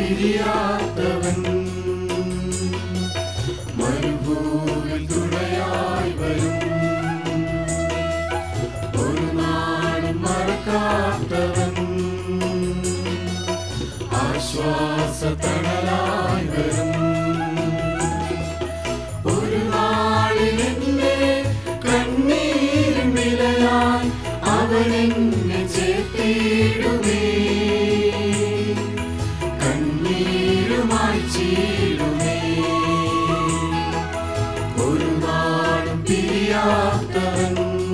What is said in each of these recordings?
പിരിയാത്തവൻ മരുഭൂവിൽ തുണയായി വരും ഒരു നാളും മറക്കാത്തവൻ ആശ്വാസ തണലായി വരും ഒരു നാളിൽ എന്നെ കണ്ണീരും വിലയായി അവൻ എന്നെ ചേർത്തിടുമേ കണ്ണീരുമായി ചീടുമേ ഒരു നാളും പിരിയാത്തവൻ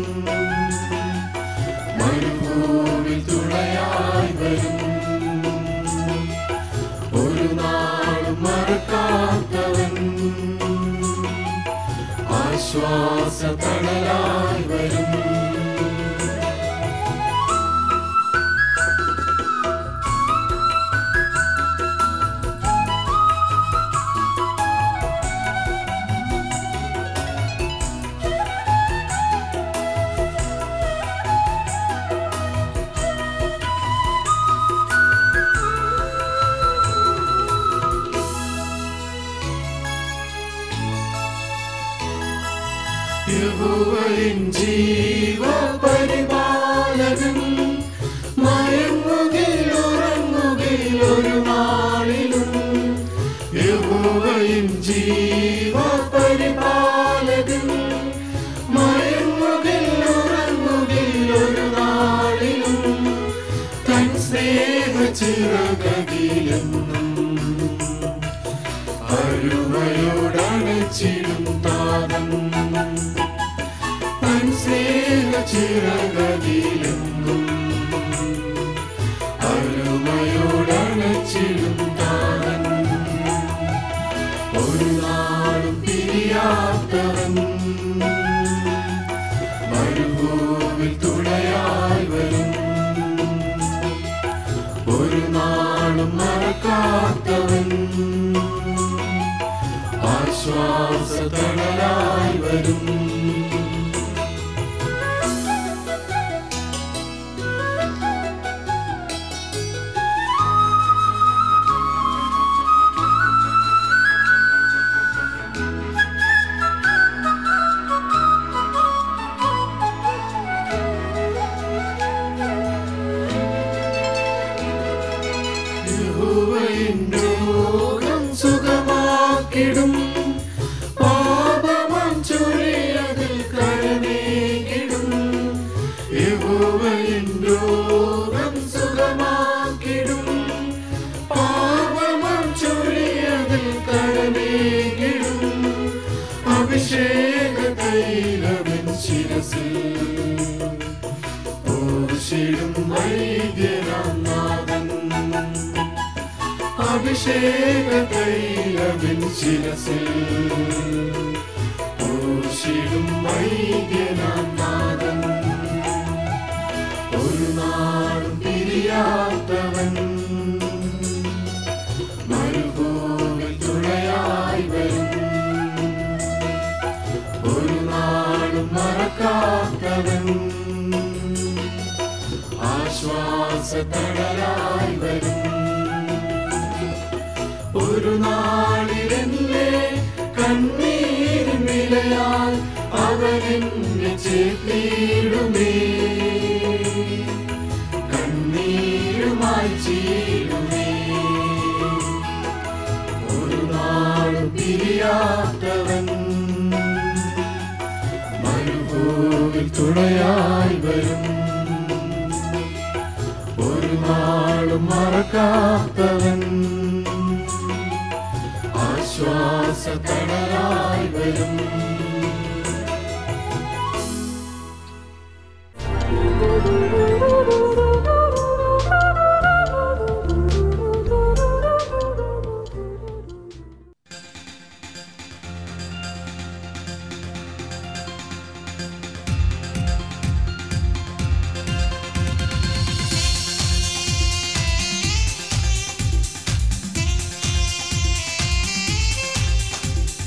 മരുഭൂവിൽ തുണയായി വരും ഒരു നാളും മറക്കാത്തവൻ ആശ്വാസ തണലായി വരും യഹോവയിൻ ജീവപരിപാലകൻ മയങ്ങുകിൽ ഉറങ്ങുകിൽ ഒരു നാളിലും യഹോവയിൻ ജീവപരിപാലകൻ മയങ്ങുകിൽ ഉറങ്ങുകിൽ ഒരു നാളിലും തൻ സ്നേഹ ചിറകതിലെന്നും അരുമയോടണച്ചിടും താതം തൻ സ്നേഹ ചിറകതിലെന്നും അരുമയോടണച്ചിടും താതൻ ഒരു നാളും പിരിയാത്തവൻ മരുഭൂവിൽ തുണയായി വരും ഒരു നാളും മറക്കാത്തവൻ ആശ്വാസ തണലായി വരും യഹോവയിൻ രോഗം സുഖമാക്കിടും പാപമം ചൊരിയതിൽ കരനീകിടും യഹോവയിൻ രോഗം സുഖമാക്കിടും പാപമം ചൊരിയതിൽ കരനീകിടും അഭിഷേക തൈലവൻ ശിരസിൽ ഓർഷിടും വൈദ്യനാം നാഥൻ അഭിഷേക തൈലവിൻ ശിരസിൽ ഓർഷിടും വൈദ്യനാം നാഥൻ ഒരു നാളും പിരിയാത്തവൻ മരുഭൂവിൽ തുണയായി വരും ഒരു നാളും മറക്കാത്തവൻ ആശ്വാസ തണലായി വരും ഒരു നാളിലെന്നെ കണ്ണീരിൻ വിലയാൽ അവനെന്നെ ചേർത്തിടുമേ കണ്ണീരുമായി ചീടുമേ ഒരു നാളും പിരിയാത്തവൻ മരുഭൂവിൽ തുണയായി വരും ഒരു നാളും മറക്കാത്തവൻ ആശ്വാസ തണലായി വരും യേശുവേ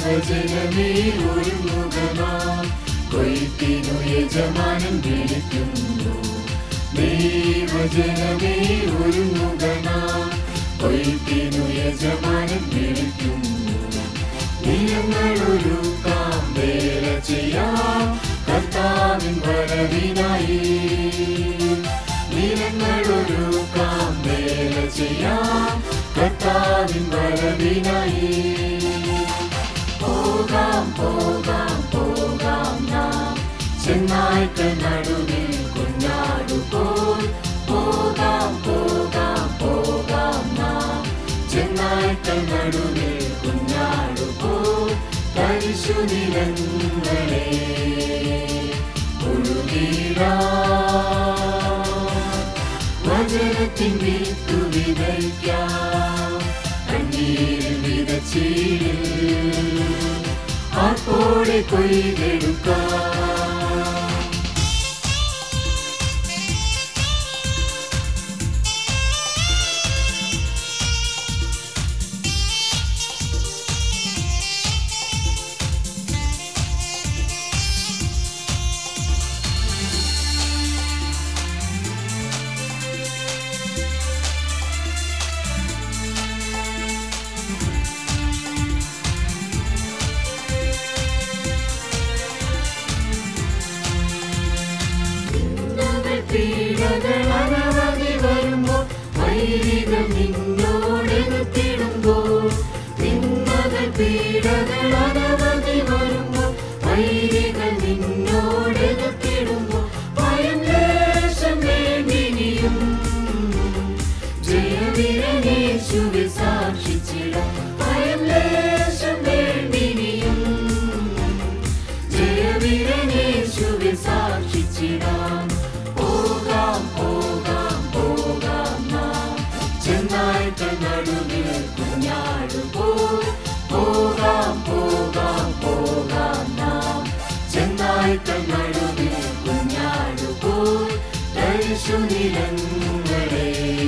ദൈവജനമേ ഒരുങ്ങുക നാം കൊയ്ത്തിനു യജമാനൻ വിളിക്കുന്നു ദൈവജനമേ ഒരുങ്ങുക നാം കൊയ്ത്തിനു യജമാനൻ വിളിക്കുന്നു നിലങ്ങളൊരുക്കാം വേല ചെയ്യാം കർത്താവിൻ വരവിനായി നിലങ്ങളൊരുക്കാം വേല ചെയ്യാം കർത്താവിൻ വരവിനായി പോകാം പോകാം പോകാം നാം ചെന്നായ്ക്ക നടുവിൽ കുഞ്ഞാടുപോൽ പോകാം പോകാം പോകാം നാം ചെന്നായ്ക്ക നടുവിൽ കുഞ്ഞാടുപോൽ തരിശു നിലങ്ങളെ ഒഴുകിടാ വചനത്തിൻ വിത്തു വിതയ്ക്കാം കണ്ണീരിൽ വിതച്ചീരിൽ ആർപ്പോടെ കൊയ്തെടുക്കാം നിന്ദകൾ പീഡകൾ അനവധി വരുമ്പോൾ വൈരികൾ നിന്നോടെതിർത്തിടുമ്പോൾ നിന്ദകൾ പീഡകൾ അനവധി വരുമ്പോൾ വൈരികൾ നിന്നോടെതിർത്തിടുമ്പോൾ ഭയം ലേശം വേണ്ടിനിയും ജയവീരനേശുവിൽ സാക്ഷിച്ചിടാം ഭയം ലേശം വേണ്ടിനിയും ജയവീരനേശുവിൽ സാക്ഷിച്ചിടാം പോകാം പോകാം പോകാം നാം ചെന്നായ്ക്ക നടുവിൽ കുഞ്ഞാടുപോൽ പോകാം പോകാം പോകാം നാം ചെന്നായ്ക്ക നടുവിൽ കുഞ്ഞാടുപോൽ തരിശു നിലങ്ങളെ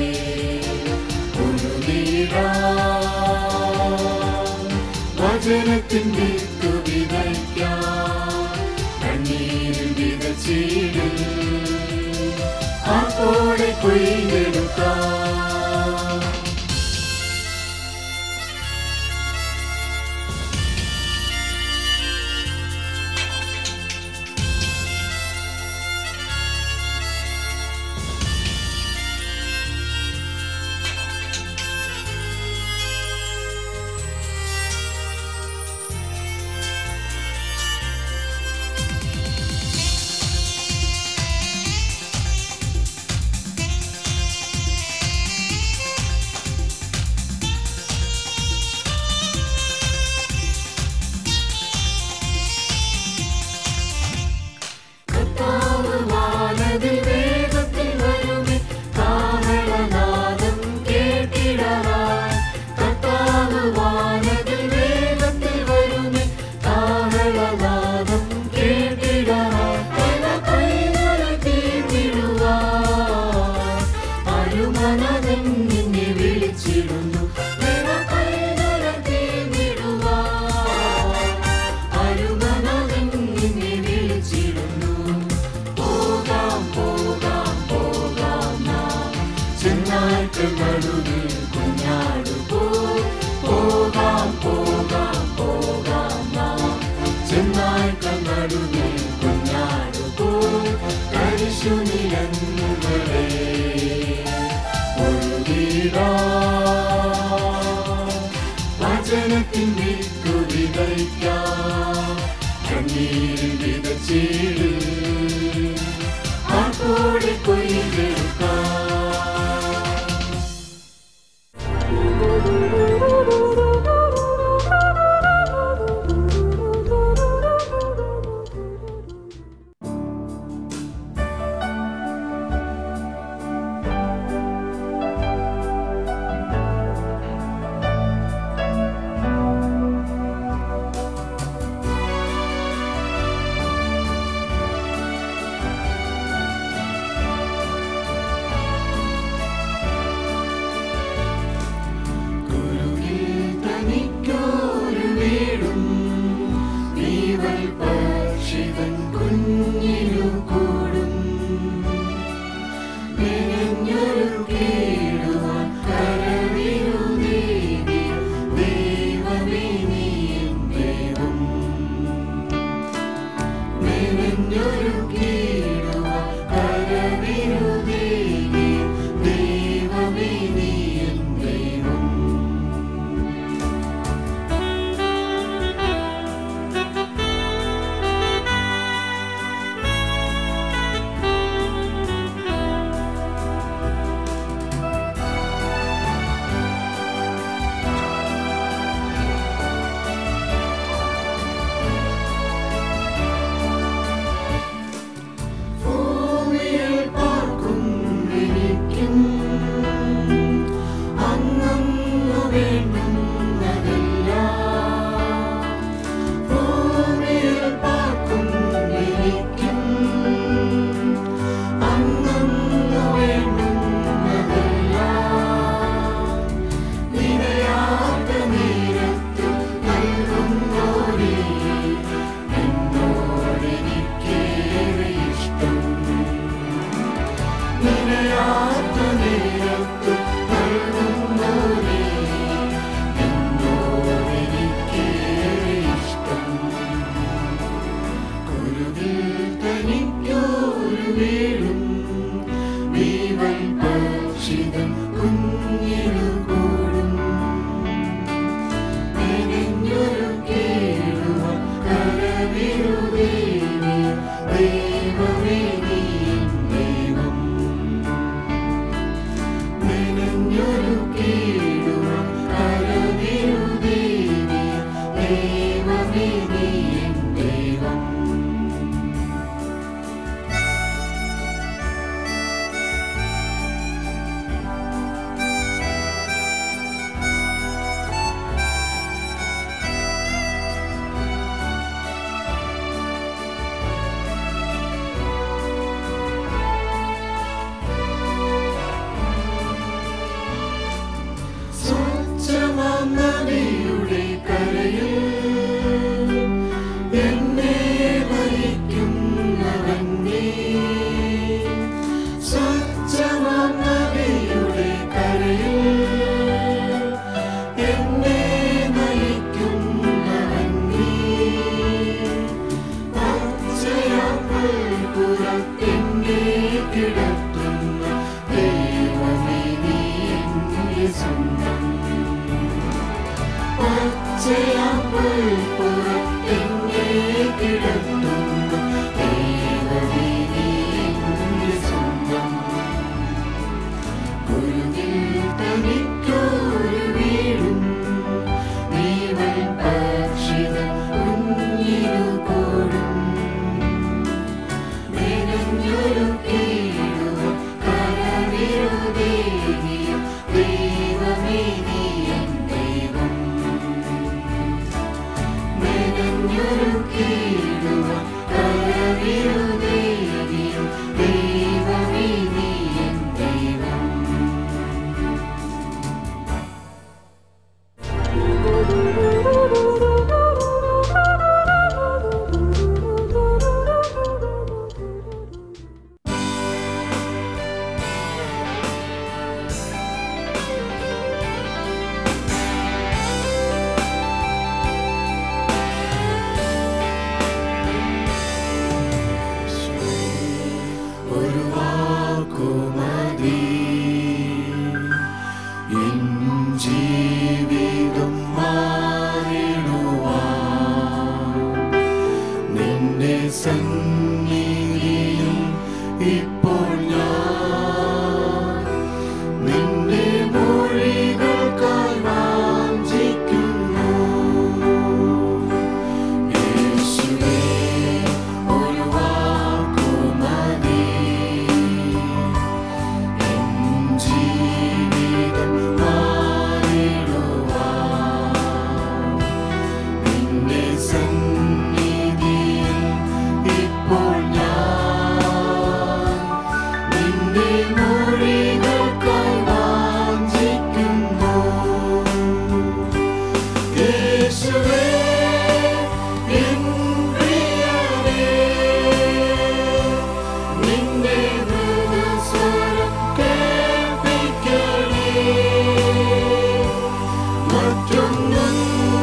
വചനത്തിൻ വിത്തു വിതയ്ക്കാം കണ്ണീരിൽ വിതച്ചീടിൽ ആപ്പോടെ കൊയ്തെടുക്കാം കർത്താവ് വാനതിൽ വേഗത്തിൽ വരുമേ കാഹളനാദം കേട്ടിടറായി കർത്താവ് വാനതിൽ വേഗത്തിൽ വരുമേ കാഹളനാദം കേട്ടിടറായി പല കൈകളെ തീർന്നിടുവാൻ അരുമനതൻ നിന്നെ വിളിച്ചിടുന്നു പല കൈകളെ തീർന്നിടുവാൻ അരുമനതൻ നിന്നെ വിളിച്ചിടുന്നു പോകാം പോകാം പോകാം നാം ചെന്നായ്ക്ക നടുവിൽ കുഞ്ഞാടുപോൽ പോകാം പോകാം പോകാം നാം ചെന്നായ്ക്ക നടുവിൽ കുഞ്ഞാടുപോൽ തരിശു നിലങ്ങളെ വചനത്തിൻ വിത്തു വിതയ്ക്കാം കണ്ണീരിൽ വിതച്ചീട് ആർപ്പോടെ കൊയ്തെടുക്കാം ഭൂമിയിൽ പാർക്കും എനിക്കും അന്നന്ന് വേണ്ടുന്നതെല്ലാം നിനയാത്ത നേരത്ത് നൽകുന്നോരേ എന്നോടെനിക്കേറെ ഇഷ്ടം നിനയാത്ത നേരത്ത് നൽകുന്നോരേ എന്നോടെനിക്കേറെ ഇഷ്ടം കുരുവിൽ തനിക്കൊരു വീടും വീവൽ പക്ഷിതം കുഞ്ഞിനു കൂടും മെനഞ്ഞൊരു കേടുവാൻ കരവിരുതേവിയ ദൈവമേ നീ എൻ ദൈവം മെനഞ്ഞൊരു കേടുവാൻ കരവിരുതേവിയ ദൈവമേ നീ എൻ ദൈവം സ്വച്ഛമാം നദിയുടെ കരയിൽ എന്നെ ഭരിക്കുന്നവൻ നീ. സ്വച്ഛമാം നദിയുടെ കരയിൽ എന്നെ നയിക്കുന്നവൻ നീ. പച്ചയാം പുൽപ്പുറത്തെന്നെ കിടത്തുന്ന ദൈവമേ നീ എന്റെ സ്വന്തം പച്ചയാം പുൽപ്പുറത്തെന്നെ കിടത്തുന്ന ദൈവമേ നീ എന്റെ സ്വന്തം കുരുവിൽ തനിക്കൊരു വീടും നീവൽ പക്ഷിത കുഞ്ഞിനു കൂടും മെനഞ്ഞൊരു കീഴുവ കരവിരുതേകിയ ദൈവമേ നീ എൻ ദൈവം മെനഞ്ഞൊരു കീഴുവ കരവിരുതേകിയ ദൈവമേ നീ എൻ ദൈവം ഒരു വാക്കുമതി എൻ ജീവിതം മാറിടുവാൻ നിന്റെ സന്നിധിയിൽ ഇപ്പോൾ ഞാൻ നിന്റെ മൊഴികൾക്കായി വാഞ്ചിക്കുന്നു യേശുവേ ഒരു വാക്കുമതി എൻ ജീവിതം മാറിടുവാൻ നിന്റെ സന്നിധിയിൽ ഇപ്പോൾ ഞാൻ നിന്റെ മൊഴികൾക്കായി വാഞ്ചിക്കുന്നു യേശുവേ എൻ പ്രിയനേ നിന്റെ മൃദുസ്വരം കേൾപ്പിക്കണേ മറ്റൊന്നും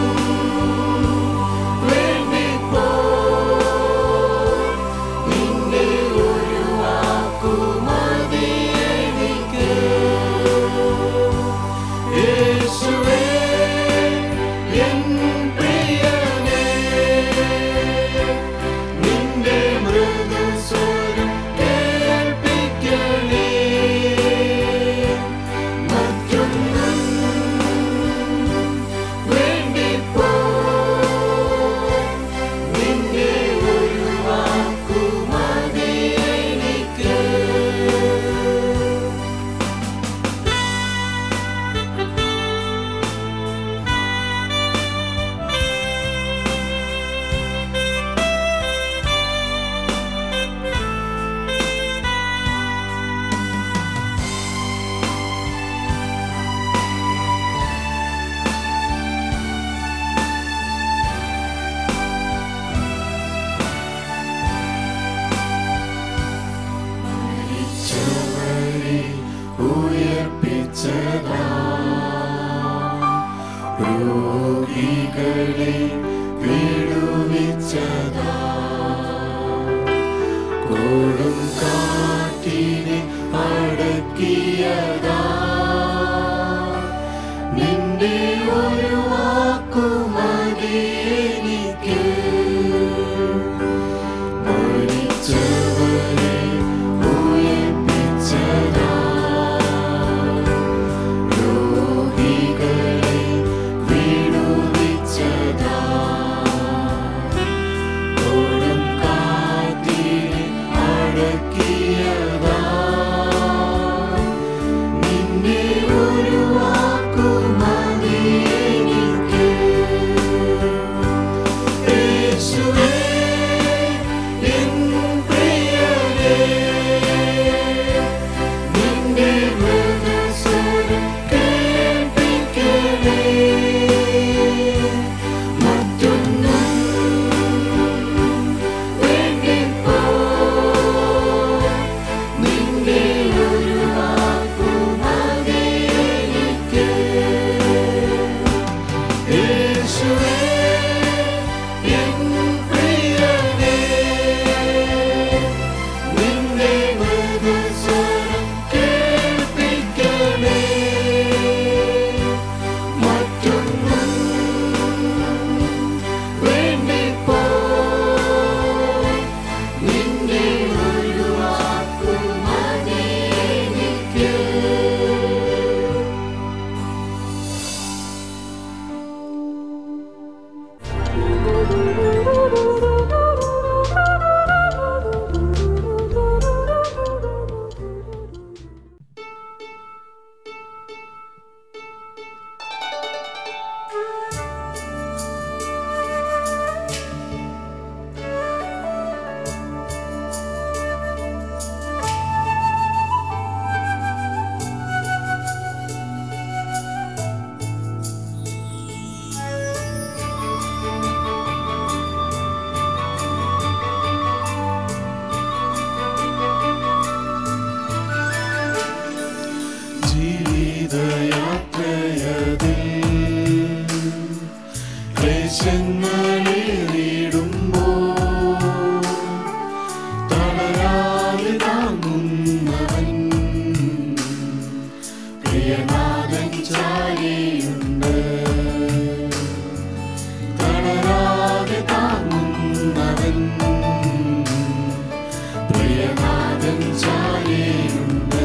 വേണ്ടിപ്പോ നിന്റെ ഒരു വാക്കുമതി എനിക്ക് യേശുവേ എൻ പ്രിയനേ നിന്റെ മൃദുസ്വരം കേൾപ്പിക്കണേ മറ്റൊന്നും വേണ്ടിപ്പോ നിന്റെ ഒരു വാക്കുമതി എനിക്ക് രോഗികളെ വിടുവിച്ചതാ കൊടും കാറ്റിനെ അടക്കിയതാ നിന്റെ ഒരു വാക്കുമതി എനിക്ക് മരിച്ചവരെ ഉയർപ്പിച്ചതാ രോഗികളെ വിടുവിച്ചതാ കൊടും കാറ്റിനെ അടക്കിയതാ നിന്റെ ഒരു വാക്കുമതി എനിക്ക് യേശുവേ എൻ പ്രിയനേ നിന്റെ മൃദുസ്വരം കേൾപ്പിക്കണേ മറ്റൊന്നും വേണ്ടിപ്പോ നിന്റെ ഒരു വാക്കുമതി എനിക്ക് യേശുവേ എൻ പ്രിയനേ നിന്റെ മൃദുസ്വരം കേൾപ്പിക്കണേ മറ്റൊന്നും വേണ്ടിപ്പോ നിന്റെ ഒരു വാക്കുമതി എനിക്ക് ജീവിതയാത്രയതിൽ ക്ലേശങ്ങളേറിടുമ്പോ തളരാതെ താങ്ങുന്നവൻ പ്രിയനാഥൻ ചാരിയുണ്ട് തളരാതെ താങ്ങുന്നവൻ പ്രിയനാഥൻ ചാരിയുണ്ട്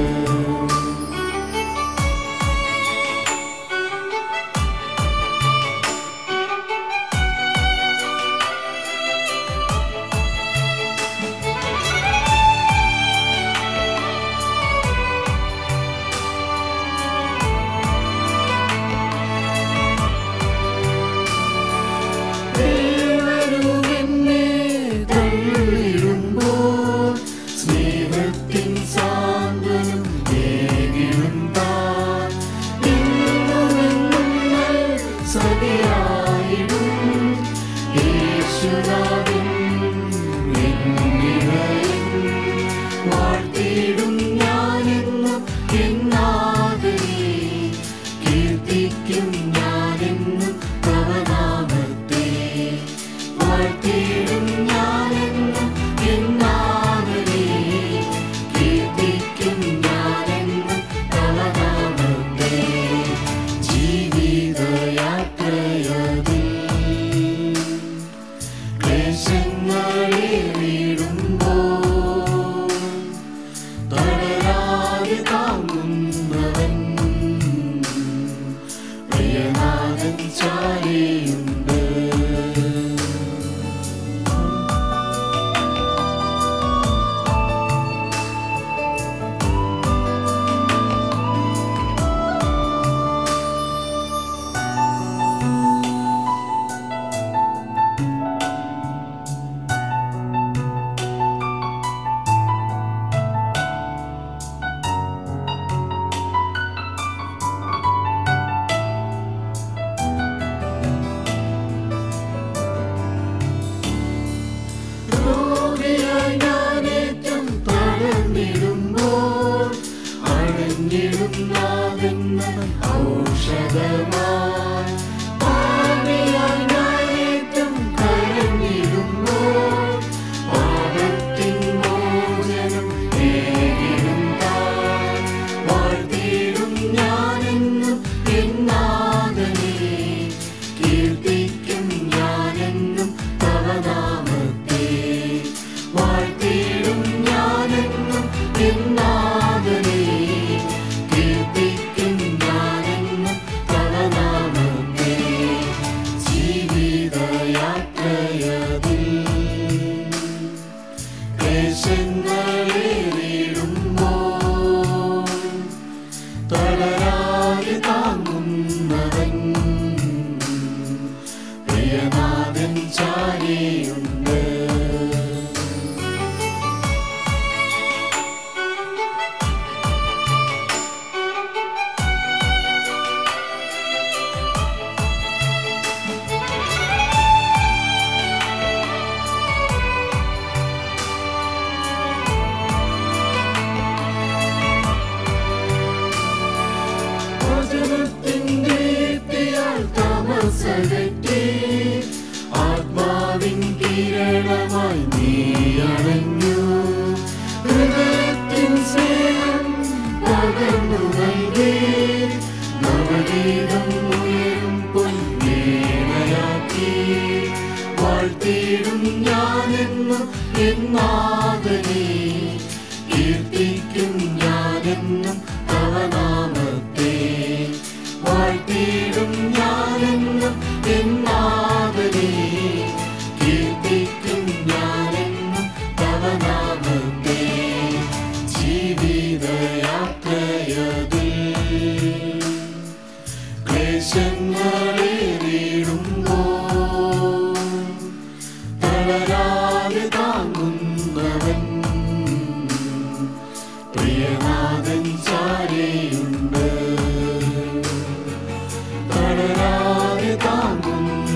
ദൈവരുമെന്നെ തള്ളിടുമ്പോൾ സ്നേഹത്തിൻ സാന്ത്വനം ഏകിടും താൻ എന്നുമെന്നും നൽ സഖിയായിടും യേശുനാഥൻ എന്നിവൻ വാഴ്ത്തിയിടും ഞാനെന്നും എന്നാദരേ കീർത്തിക്കും ഞാനെന്നും തവനാമത്തെ വാഴ്ത്തിയിടും ഞാനെന്നും എന്നാദരേ കീർത്തിക്കും ഞാനെന്നും തവനാമത്തെ ജീവിതയാത്രയതിൽ ക്ലേശങ്ങളേറിടുമ്പോൾ തളരാതെ താങ്ങുന്നവൻ പ്രിയനാഥൻ ചാരിയുണ്ട് രോഗിയായി ഞാനേറ്റം തളർന്നിടുമ്പോൾ കരഞ്ഞിടുന്നാതെന്ന് ഔഷധമായി പാപിയായി ഞാനേറ്റം കരഞ്ഞിടുമ്പോൾ പാപത്തിൻ മോചനം ഏകിടും താൻ. വാഴ്ത്തിയിടും ഞാനെന്നും എന്നാഥനെ. കീർത്തിക്കും ഞാനെന്നും തവ നാമത്തെ. വാഴ്ത്തിയിടും ഞാനെന്നും എന്നാഥനെ. കീർത്തിക്കും ഞാനെന്നും തവ നാമത്തെ. ജീവിതയാത്രയതിൽ ക്ലേശങ്ങളേറിടുമ്പോൾ തളരാതെ താങ്ങുന്നവൻ പ്രിയനാഥൻ ചാരിയുണ്ട് വചനത്തിൻ്റെ ദീപ്തിയാൽ തമസകറ്റി ആത്മാവിൻ കിരണമായി നീ അണഞ്ഞു ഹൃദയത്തിൻ സ്നേഹം പകർന്നു നൽകി നവഗീതം ഉയരും പൊന്നേണയാക്കി വാഴ്ത്തിയിടും ഞാനെന്നും എന്നാദനെ കീർത്തിക്കും ഞാനെന്നും തവ നാമത്തെ വാഴ്ത്തിയിടും ഞാനെന്നും എന്നാദനെ കീർത്തിക്കും ഞാനെന്നും തവ നാമത്തെ ജീവിതയാത്രയതിൽ ക്ലേശങ്ങളേറിടുമ്പോൾ തളരാതെ താങ്ങുന്നവൻ പ്രിയനാഥൻ ചാരിയുണ്ട് തളരാതെ താങ്ങുന്നവൻ